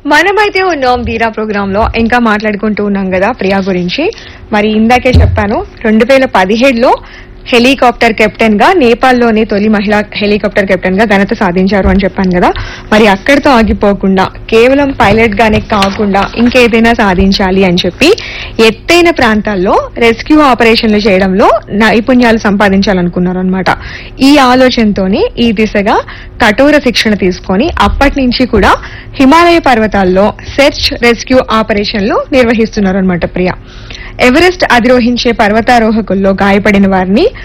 మనమైతే ఉన్నాం వీరా ప్రోగ్రామ్ లో ఇంకా మాట్లాడుకుంటూ ఉన్నాం కదా ప్రియా గురించి మరి ఇందాకే చెప్పాను రెండు వేల పదిహేడులో హెలికాప్టర్ కెప్టెన్ గా నేపాల్లోని తొలి మహిళా హెలికాప్టర్ కెప్టెన్ గా ఘనత సాధించారు అని చెప్పాను కదా మరి అక్కడితో ఆగిపోకుండా కేవలం పైలట్ గానే కాకుండా ఇంకేదైనా సాధించాలి అని చెప్పి ఎత్తైన ప్రాంతాల్లో రెస్క్యూ ఆపరేషన్లు చేయడంలో నైపుణ్యాలు సంపాదించాలనుకున్నారు అనమాట ఈ ఆలోచనతోనే ఈ దిశగా కఠోర శిక్షణ తీసుకొని అప్పటి నుంచి కూడా హిమాలయ పర్వతాల్లో సెర్చ్ రెస్క్యూ ఆపరేషన్లు నిర్వహిస్తున్నారు అనమాట ప్రియ ఎవరెస్ట్ అధిరోహించే పర్వతారోహకుల్లో గాయపడిన వారిని